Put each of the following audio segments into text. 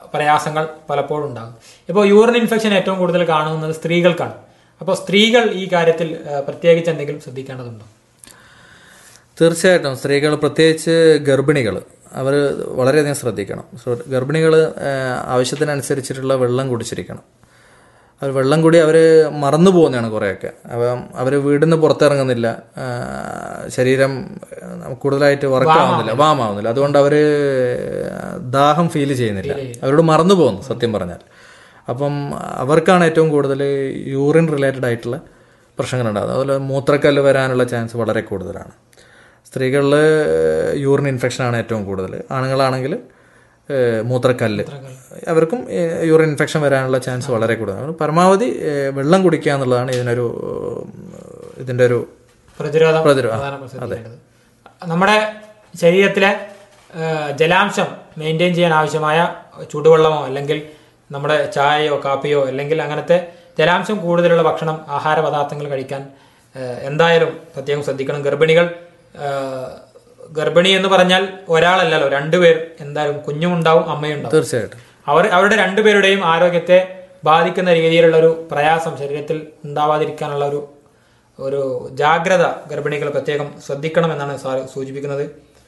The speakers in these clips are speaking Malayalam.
പ്രയാസങ്ങൾ പലപ്പോഴും ഉണ്ടാകും ഇപ്പോൾ യൂറിൻ ഇൻഫെക്ഷൻ ഏറ്റവും കൂടുതൽ കാണുന്നത് സ്ത്രീകൾക്കാണ് അപ്പോൾ സ്ത്രീകൾ ഈ കാര്യത്തിൽ ആ, പ്രത്യേകിച്ച് എന്തെങ്കിലും ശ്രദ്ധിക്കേണ്ടതുണ്ടോ തീർച്ചയായിട്ടും സ്ത്രീകൾ പ്രത്യേകിച്ച് ഗർഭിണികൾ അവർ വളരെയധികം ശ്രദ്ധിക്കണം ഗർഭിണികൾ ആവശ്യത്തിനനുസരിച്ചിട്ടുള്ള വെള്ളം കുടിച്ചിരിക്കണം അവർ വെള്ളം കൂടി അവർ മറന്നു പോകുന്നതാണ് കുറേയൊക്കെ അപ്പം അവർ വീടിൽ നിന്ന് പുറത്തിറങ്ങുന്നില്ല ആ, ശരീരം ആ, കൂടുതലായിട്ട് വർക്കാവുന്നില്ല വാമാവുന്നില്ല അതുകൊണ്ട് അവർ ദാഹം ഫീൽ ചെയ്യുന്നില്ല അവരോട് മറന്നു പോകുന്നു സത്യം പറഞ്ഞാൽ അപ്പം അവർക്കാണ് ഏറ്റവും കൂടുതൽ യൂറിൻ റിലേറ്റഡ് ആയിട്ടുള്ള പ്രശ്നങ്ങളുണ്ടാകുന്നത് അതുപോലെ മൂത്രക്കല്ല് വരാനുള്ള ചാൻസ് വളരെ കൂടുതലാണ് സ്ത്രീകളിൽ യൂറിൻ ഇൻഫെക്ഷനാണ് ഏറ്റവും കൂടുതൽ ആണുങ്ങളാണെങ്കിൽ ഏഹ്, മൂത്രക്കല്ല് അവർക്കും ഏഹ്, യൂറിൻ ഇൻഫെക്ഷൻ വരാനുള്ള ചാൻസ് വളരെ കൂടുതലാണ് അതുകൊണ്ട് പരമാവധി ഏഹ്, വെള്ളം കുടിക്കുക എന്നുള്ളതാണ് ഇതിനൊരു ഏഹ്, ഇതിൻ്റെ ഒരു പ്രതിരോധം പ്രതിരോധം. പ്രധാനപ്പെട്ട ശ്രദ്ധിക്കേണ്ടത്. നമ്മുടെ ശരീരത്തിലെ ആ, ജലാംശം മെയിൻറ്റെയിൻ ചെയ്യാൻ ആവശ്യമായ ചൂടുവെള്ളമോ അല്ലെങ്കിൽ നമ്മുടെ ചായയോ കാപ്പിയോ അല്ലെങ്കിൽ അങ്ങനത്തെ ജലാംശം കൂടുതലുള്ള ഭക്ഷണം ആഹാര പദാർത്ഥങ്ങൾ കഴിക്കാൻ ആ, എന്തായാലും പ്രത്യേകം ശ്രദ്ധിക്കണം ഗർഭിണികൾ ആ, ഗർഭിണി എന്ന് പറഞ്ഞാൽ ഒരാളല്ലല്ലോ രണ്ടുപേർ എന്തായാലും കുഞ്ഞുമുണ്ടാവും അമ്മയുണ്ടാവും തീർച്ചയായിട്ടും അവർ അവരുടെ രണ്ടുപേരുടെയും ആരോഗ്യത്തെ ബാധിക്കുന്ന രീതിയിലുള്ള ഒരു പ്രയാസം ശരീരത്തിൽ ഉണ്ടാവാതിരിക്കാനുള്ള ഒരു ഒരു ജാഗ്രത ഗർഭിണികൾ പ്രത്യേകം ശ്രദ്ധിക്കണം എന്നാണ് സാർ സൂചിപ്പിക്കുന്നത്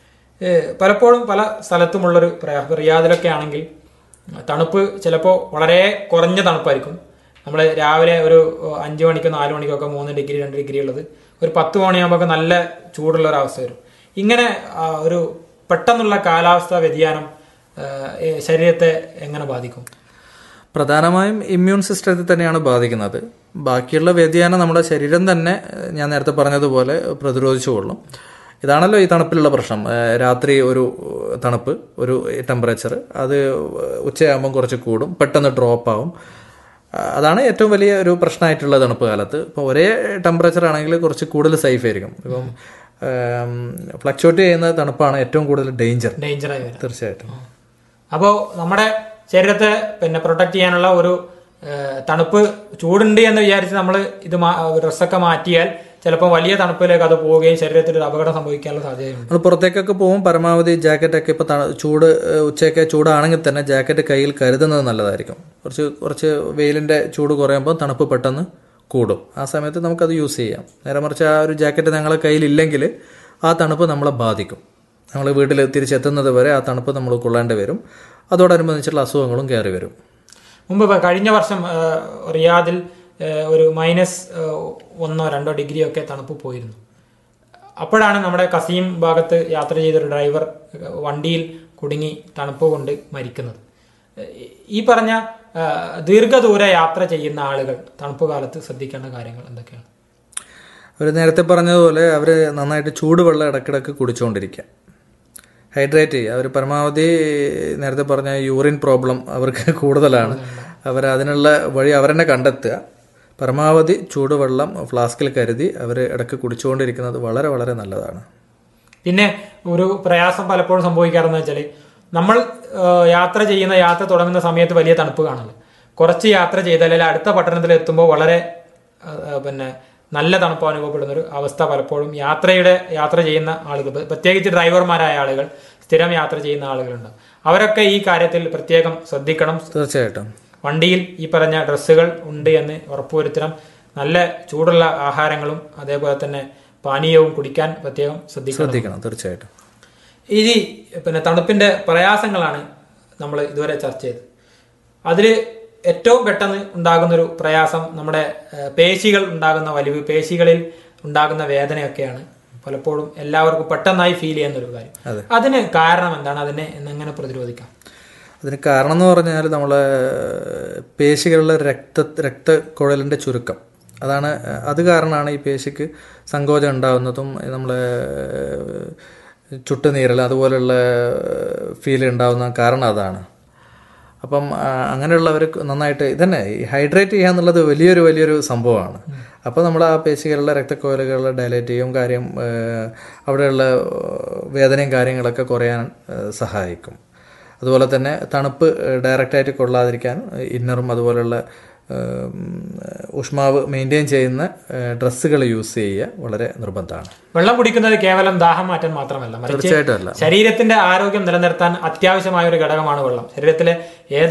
ഏഹ് പലപ്പോഴും പല സ്ഥലത്തുമുള്ളൊരു പ്രയാസം ഇപ്പൊ റിയാദിലൊക്കെ ആണെങ്കിൽ തണുപ്പ് ചിലപ്പോൾ വളരെ കുറഞ്ഞ തണുപ്പായിരിക്കും നമ്മൾ രാവിലെ ഒരു അഞ്ച് മണിക്കോ നാല് മണിക്കോ ഒക്കെ മൂന്ന് ഡിഗ്രി രണ്ട് ഡിഗ്രി ഉള്ളത് ഒരു പത്ത് മണിയാകുമ്പോൾ നല്ല ചൂടുള്ള ഒരു അവസ്ഥ വരും ഇങ്ങനെ ആ, ഒരു പെട്ടെന്നുള്ള കാലാവസ്ഥാ വ്യതിയാനം ആ, ഏ, ശരീരത്തെ എങ്ങനെ ബാധിക്കും പ്രധാനമായും ഇമ്മ്യൂൺ സിസ്റ്റത്തിൽ തന്നെയാണ് ബാധിക്കുന്നത് ബാക്കിയുള്ള വ്യതിയാനം നമ്മുടെ ശരീരം തന്നെ ഏഹ്, ഞാൻ നേരത്തെ പറഞ്ഞതുപോലെ പ്രതിരോധിച്ചുകൊള്ളും ഇതാണല്ലോ ഈ തണുപ്പിലുള്ള പ്രശ്നം ഏഹ്, രാത്രി ഒരു തണുപ്പ് ഒരു ടെമ്പറേച്ചർ അത് ഉച്ചയാകുമ്പം കുറച്ച് കൂടും പെട്ടെന്ന് ഡ്രോപ്പ് ആവും ആ, അതാണ് ഏറ്റവും വലിയ ഒരു പ്രശ്നമായിട്ടുള്ള തണുപ്പ് കാലത്ത് ഇപ്പോൾ ഒരേ ടെമ്പറേച്ചർ ആണെങ്കിൽ കുറച്ച് കൂടുതൽ സേഫ് ആയിരിക്കും ഇപ്പം ഫ്ലക്ച്വേറ്റ് ചെയ്യുന്ന തണുപ്പാണ് ഏറ്റവും കൂടുതൽ ഡേഞ്ചർ ഡേഞ്ചറായി വരും തീർച്ചയായിട്ടും അപ്പോൾ നമ്മുടെ ശരീരത്തെ പിന്നെ പ്രൊട്ടക്ട് ചെയ്യാനുള്ള ഒരു ഏ, തണുപ്പ് ചൂടുണ്ട് എന്ന് വിചാരിച്ച് നമ്മൾ ഇത് മാ- ഡ്രസ്സൊക്കെ മാറ്റിയാൽ ചിലപ്പോൾ വലിയ തണുപ്പിലേക്ക് അത് പോവുകയും ശരീരത്തിൽ ഒരു അപകടം സംഭവിക്കാനുള്ള സാധ്യതയുണ്ട് നമ്മൾ പുറത്തേക്കൊക്കെ പോകും പരമാവധി ജാക്കറ്റൊക്കെ ഇപ്പോൾ ചൂട് ഏഹ്, ഉച്ചയൊക്കെ ചൂടാണെങ്കിൽ തന്നെ ജാക്കറ്റ് കയ്യിൽ കരുതുന്നത് നല്ലതായിരിക്കും കുറച്ച് കുറച്ച് വെയിലിൻ്റെ ചൂട് കുറയുമ്പോൾ തണുപ്പ് പെട്ടെന്ന് കൂടും ആ സമയത്ത് നമുക്കത് യൂസ് ചെയ്യാം നേരെ മറിച്ച് ആ ഒരു ജാക്കറ്റ് ഞങ്ങളെ കയ്യിലില്ലെങ്കിൽ ആ തണുപ്പ് നമ്മളെ ബാധിക്കും നമ്മൾ വീട്ടിൽ തിരിച്ചെത്തുന്നത് വരെ ആ തണുപ്പ് നമ്മൾ കൊള്ളേണ്ടി വരും അതോടനുബന്ധിച്ചുള്ള അസുഖങ്ങളും കയറി വരും മുമ്പ് ഇപ്പൊ കഴിഞ്ഞ വർഷം ഏ, റിയാദിൽ ഏ, ഒരു മൈനസ് ഏ, ഒന്നോ രണ്ടോ ഡിഗ്രി ഒക്കെ തണുപ്പ് പോയിരുന്നു അപ്പോഴാണ് നമ്മുടെ കസീം ഭാഗത്ത് യാത്ര ചെയ്തൊരു ഡ്രൈവർ ഏ, വണ്ടിയിൽ കുടുങ്ങി തണുപ്പ് കൊണ്ട് മരിക്കുന്നത് ഏ, ഈ പറഞ്ഞ ഏ, ദീർഘദൂര യാത്ര ചെയ്യുന്ന ആളുകൾ തണുപ്പ് കാലത്ത് ശ്രദ്ധിക്കേണ്ട കാര്യങ്ങൾ എന്തൊക്കെയാണ് അവർ നേരത്തെ പറഞ്ഞതുപോലെ അവർ നന്നായിട്ട് ചൂടുവെള്ളം ഇടയ്ക്കിടയ്ക്ക് കുടിച്ചുകൊണ്ടിരിക്കുക ഹൈഡ്രേറ്റ് ചെയ്യുക അവർ പരമാവധി നേരത്തെ പറഞ്ഞ യൂറിൻ പ്രോബ്ലം അവർക്ക് കൂടുതലാണ് അവർ അതിനുള്ള വഴി അവരെന്നെ കണ്ടെത്തുക പരമാവധി ചൂടുവെള്ളം ഫ്ലാസ്കിൽ കരുതി അവർ ഇടയ്ക്ക് കുടിച്ചുകൊണ്ടിരിക്കുന്നത് വളരെ വളരെ നല്ലതാണ് പിന്നെ ഒരു പ്രയാസം പലപ്പോഴും സംഭവിക്കാറെന്ന് വെച്ചാൽ നമ്മൾ ആ, യാത്ര ചെയ്യുന്ന യാത്ര തുടങ്ങുന്ന സമയത്ത് വലിയ തണുപ്പ് കാണുന്നു കുറച്ച് യാത്ര ചെയ്താൽ അല്ലെങ്കിൽ അടുത്ത പട്ടണത്തിൽ എത്തുമ്പോൾ വളരെ ആ, ആ, പിന്നെ നല്ല തണുപ്പ് അനുഭവപ്പെടുന്ന ഒരു അവസ്ഥ പലപ്പോഴും യാത്രയുടെ യാത്ര ചെയ്യുന്ന ആളുകൾ പ്ര- പ്രത്യേകിച്ച് ഡ്രൈവർമാരായ ആളുകൾ സ്ഥിരം യാത്ര ചെയ്യുന്ന ആളുകളുണ്ട് അവരൊക്കെ ഈ കാര്യത്തിൽ പ്രത്യേകം ശ്രദ്ധിക്കണം തീർച്ചയായിട്ടും വണ്ടിയിൽ ഈ പറഞ്ഞ ഡ്രസ്സുകൾ ഉണ്ട് എന്ന് ഉറപ്പുവരുത്തണം നല്ല ചൂടുള്ള ആഹാരങ്ങളും അതേപോലെ തന്നെ പാനീയവും കുടിക്കാൻ പ്രത്യേകം ശ്രദ്ധിക്കണം ശ്രദ്ധിക്കണം തീർച്ചയായിട്ടും ഇനി പിന്നെ തണുപ്പിന്റെ പ്രയാസങ്ങളാണ് നമ്മൾ ഇതുവരെ ചർച്ച ചെയ്തത് അതിൽ ഏറ്റവും പെട്ടെന്ന് ഉണ്ടാകുന്ന ഒരു പ്രയാസം നമ്മുടെ ഏഹ്, പേശികൾ ഉണ്ടാകുന്ന വലിവ് പേശികളിൽ ഉണ്ടാകുന്ന വേദനയൊക്കെയാണ് പലപ്പോഴും എല്ലാവർക്കും പെട്ടെന്നായി ഫീൽ ചെയ്യുന്ന ഒരു കാര്യം അതിന് കാരണം എന്താണ് അതിനെ എങ്ങനെ പ്രതിരോധിക്കാം അതിന് കാരണം എന്ന് പറഞ്ഞാൽ നമ്മളെ പേശികളിലെ രക്ത രക്തക്കുഴലിൻ്റെ ചുരുക്കം അതാണ് അത് കാരണമാണ് ഈ പേശിക്ക് സങ്കോചം ഉണ്ടാകുന്നതും നമ്മളെ ചുട്ടുനീരൽ അതുപോലുള്ള ഫീൽ ഉണ്ടാകുന്ന കാരണം അതാണ് അപ്പം ആ, അങ്ങനെയുള്ളവർക്ക് നന്നായിട്ട് ഇതന്നെ ഈ ഹൈഡ്രേറ്റ് ചെയ്യുക എന്നുള്ളത് വലിയൊരു വലിയൊരു സംഭവമാണ് അപ്പോൾ നമ്മൾ ആ പേശികളുടെ രക്തക്കോലുകളുടെ ഡയലേറ്റ് ചെയ്യും കാര്യം ആ, അവിടെയുള്ള വേദനയും കാര്യങ്ങളൊക്കെ കുറയാൻ ആ, സഹായിക്കും അതുപോലെ തന്നെ തണുപ്പ് ഡയറക്റ്റായിട്ട് കൊള്ളാതിരിക്കാൻ ഇന്നറും അതുപോലുള്ള ഉം, ഊഷ്മാവ് മെയിൻറ്റെയിൻ ചെയ്യുന്ന ഡ്രസ്സുകൾ യൂസ് ചെയ്യുക വളരെ നിർബന്ധമാണ് വെള്ളം കുടിക്കുന്നത് കേവലം ദാഹം മാറ്റാൻ മാത്രമല്ല മറിച്ച് തീർച്ചയായിട്ടും അല്ല ശരീരത്തിന്റെ ആരോഗ്യം നിലനിർത്താൻ അത്യാവശ്യമായ ഒരു ഘടകമാണ് വെള്ളം ശരീരത്തിലെ ഏത്